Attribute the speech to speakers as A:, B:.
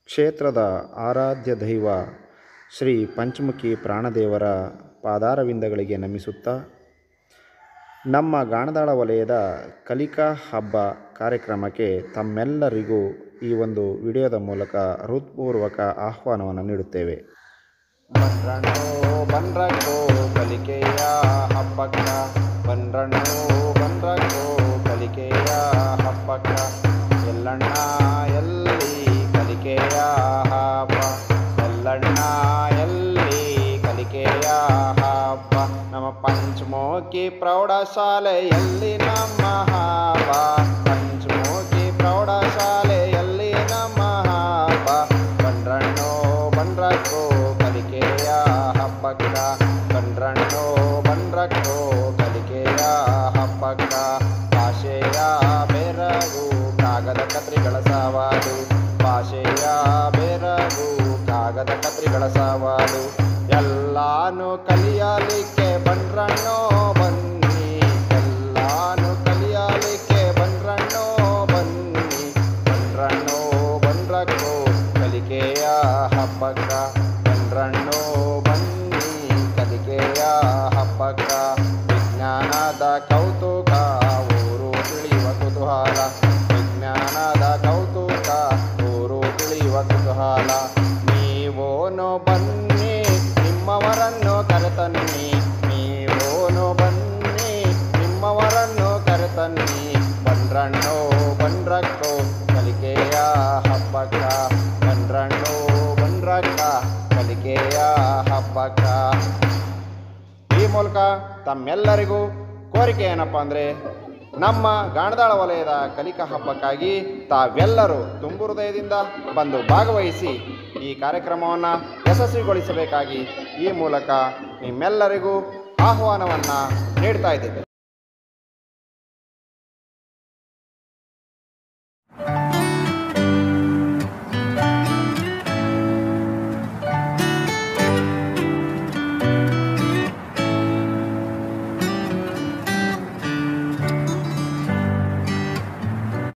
A: ಕ್ಷೇತ್ರದ ಆರಾಧ್ಯ ದೈವ ಶ್ರೀ ಪಂಚಮುಖಿ ಪ್ರಾಣದೇವರ ಪಾದಾರವಿಂದಗಳಿಗೆ ನಮಿಸುತ್ತಾ ನಮ್ಮ ಗಾಣದಾಳ ವಲಯದ ಕಲಿಕಾ ಹಬ್ಬ ಕಾರ್ಯಕ್ರಮಕ್ಕೆ ತಮ್ಮೆಲ್ಲರಿಗೂ ಈ ಒಂದು ವಿಡಿಯೋದ ಮೂಲಕ ಹೃತ್ಪೂರ್ವಕ ಆಹ್ವಾನವನ್ನು ನೀಡುತ್ತೇವೆ ಬನ್ರಣ್ಣೋ ಬನ್ರಕ್ಕೋ ಕಲಿಕೆಯ ಹಬ್ಬಕ್ಕ ಬನ್ರಣ್ಣೋ ಬನ್ರಕ್ಕೋ ಕಲಿಕೆಯ ಹಬ್ಬಕ್ಕ ಎಲ್ಲಣ್ಣ ಎಲ್ಲಿ ಕಲಿಕೆಯ ಹಬ್ಬ ಎಲ್ಲಣ್ಣ ಎಲ್ಲಿ ಕಲಿಕೆಯ ಹಬ್ಬ ನಮ್ಮ ಪಂಚಮುಖಿ ಪ್ರೌಢಶಾಲೆಯಲ್ಲಿ ನಮ್ಮ ಹಬ್ಬ ಪಂಚಮುಖಿ ಪ್ರೌಢಶಾಲೆಯಲ್ಲಿ ನಮ್ಮ ಹಬ್ಬ ಬನ್ರಣ್ಣೋ ಬನ್ರಕ್ಕೋ ಕಲಿಕೆಯ ಹಬ್ಬಕ್ಕ ಬನ್ರಣ್ಣೋ ಬನ್ರಕ್ಕೋ ಕಲಿಕೆಯ ಹಬ್ಬಕ್ಕ ಭಾಷೆಯ ಬೆರಗು ಕಾಗದ ಕತ್ರಿಗಳ ಸವಾಲು ಭಾಷೆಯ ಬೆರಗು ಕಾಗದ ಕತ್ರಿಗಳ ಸವಾಲು ಎಲ್ಲಾನು ಕಲಿಯಲಿಕ್ಕೆ ಬನ್ರಣ್ಣೋ ಬನ್ನಿ ಎಲ್ಲಾನು ಕಲಿಯಲಿಕ್ಕೆ ಬನ್ರಣ್ಣೋ ಬನ್ನಿ ಬನ್ರಣ್ಣೋ ಬನ್ರಕ್ಕೋ ಕಲಿಕೆಯ ಹಬ್ಬಕ್ಕ ಬನ್ರಣ್ಣೋ ಬನ್ನಿ ಕಲಿಕೆಯ ಹಬ್ಬಕ್ಕ ವಿಜ್ಞಾನದ ಕೌತುಕ ಊರು ತಿಳಿಯುವ ಕುತೂಹಲ ವಿಜ್ಞಾನದ ಕೌತುಕ ಊರು ತಿಳಿಯುವ ಕುತೂಹಲ ನೀವೋನು ಬನ್ನಿ ನಿಮ್ಮವರನ್ನು ಕರೆತನ್ನಿ ನೀವೋನು ಬನ್ನಿ ನಿಮ್ಮವರನ್ನು ಕರೆತನ್ನಿ ಬನ್ರಣ್ಣೋ ಬನ್ರಕ್ಕೋ ಕಲಿಕೆಯ ಹಬ್ಬಕ್ಕ ಬನ್ರಣ್ಣೋ ಬನ್ರಕ್ಕ ಕಲಿಕೆಯ ಹಬ್ಬಕ್ಕ ಈ ಮೂಲಕ ತಮ್ಮೆಲ್ಲರಿಗೂ ಕೋರಿಕೆ ಏನಪ್ಪ ಅಂದರೆ ನಮ್ಮ ಗಾಣದಾಳ ವಲಯದ ಕಲಿಕಾ ಹಬ್ಬಕ್ಕಾಗಿ ತಾವೆಲ್ಲರೂ ತುಂಬು ಹೃದಯದಿಂದ ಬಂದು ಭಾಗವಹಿಸಿ ಈ ಕಾರ್ಯಕ್ರಮವನ್ನು ಯಶಸ್ವಿಗೊಳಿಸಬೇಕಾಗಿ ಈ ಮೂಲಕ ನಿಮ್ಮೆಲ್ಲರಿಗೂ ಆಹ್ವಾನವನ್ನು ನೀಡ್ತಾ ಇದ್ದೇವೆ